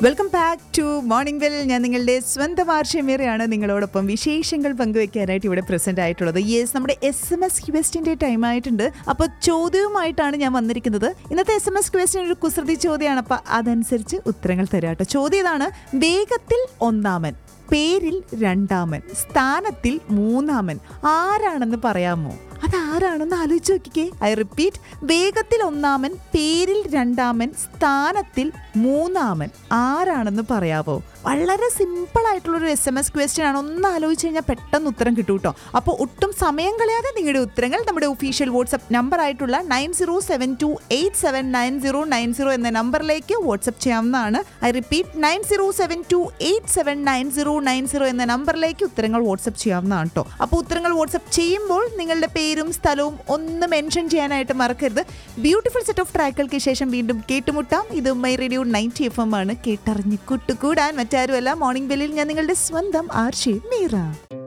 welcome back to morning well ഞാൻ നിങ്ങളുടെ സ്വന്തം ആർഷ്യമേറെയാണ് നിങ്ങളോടൊപ്പം വിശേഷങ്ങൾ പങ്കുവെക്കാനായിട്ട് ഇവിടെ പ്രസന്റ് ആയിട്ടുള്ളത് യെസ് നമ്മുടെ എസ് എം എസ് ക്വസ്റ്റിന്റെ ടൈം ആയിട്ടുണ്ട് അപ്പോൾ ചോദ്യവുമായിട്ടാണ് ഞാൻ വന്നിരിക്കുന്നത് ഇന്നത്തെ എസ് എം എസ് ക്വസ്റ്റ്യൻ ഒരു കുസൃതി ചോദ്യമാണ് അപ്പോൾ അതനുസരിച്ച് ഉത്തരങ്ങൾ തരാട്ടോ ചോദ്യം ഇതാണ് വേഗത്തിൽ ഒന്നാമൻ പേരിൽ രണ്ടാമൻ സ്ഥാനത്തിൽ മൂന്നാമൻ ആരാണെന്ന് പറയാമോ അതാരാണെന്ന് ആലോചിച്ച് നോക്കിക്കേ ഐ റിപ്പീറ്റ് വേഗത്തിൽ ഒന്നാമൻ പേരിൽ രണ്ടാമൻ സ്ഥാനത്തിൽ മൂന്നാമൻ ആരാണെന്ന് പറയാവോ വളരെ സിമ്പിൾ ആയിട്ടുള്ള ഒരു എസ് എം എസ് ക്വസ്റ്റ്യൻ ആണ് ഒന്ന് ആലോചിച്ച് കഴിഞ്ഞാൽ പെട്ടെന്ന് ഉത്തരം കിട്ടും കേട്ടോ അപ്പോൾ ഒട്ടും സമയം കളയാതെ നിങ്ങളുടെ ഉത്തരങ്ങൾ നമ്മുടെ ഒഫീഷ്യൽ വാട്സപ്പ് നമ്പർ ആയിട്ടുള്ള nine zero seven two eight seven nine zero nine zero എന്ന നമ്പറിലേക്ക് വാട്സപ്പ് ചെയ്യാവുന്നതാണ് I repeat nine zero seven two eight seven nine zero nine zero എന്ന നമ്പറിലേക്ക് ഉത്തരങ്ങൾ വാട്സപ്പ് ചെയ്യാവുന്നതാണ് കേട്ടോ അപ്പോൾ ഉത്തരങ്ങൾ വാട്സപ്പ് ചെയ്യുമ്പോൾ നിങ്ങളുടെ പേരും സ്ഥലവും ഒന്ന് മെൻഷൻ ചെയ്യാനായിട്ട് മറക്കരുത് ബ്യൂട്ടിഫുൾ സെറ്റ് ഓഫ് ട്രാക്കുകൾക്ക് ശേഷം വീണ്ടും കേട്ടുമുട്ടാം ഇത് my radio ninety F M ആണ് കേട്ടറിഞ്ഞ് കൂട്ടുകൂടാൻ മറ്റാരുമല്ല മോർണിംഗ് ബെല്ലിൽ ഞാൻ നിങ്ങളുടെ സ്വന്തം ആർഷി മീറ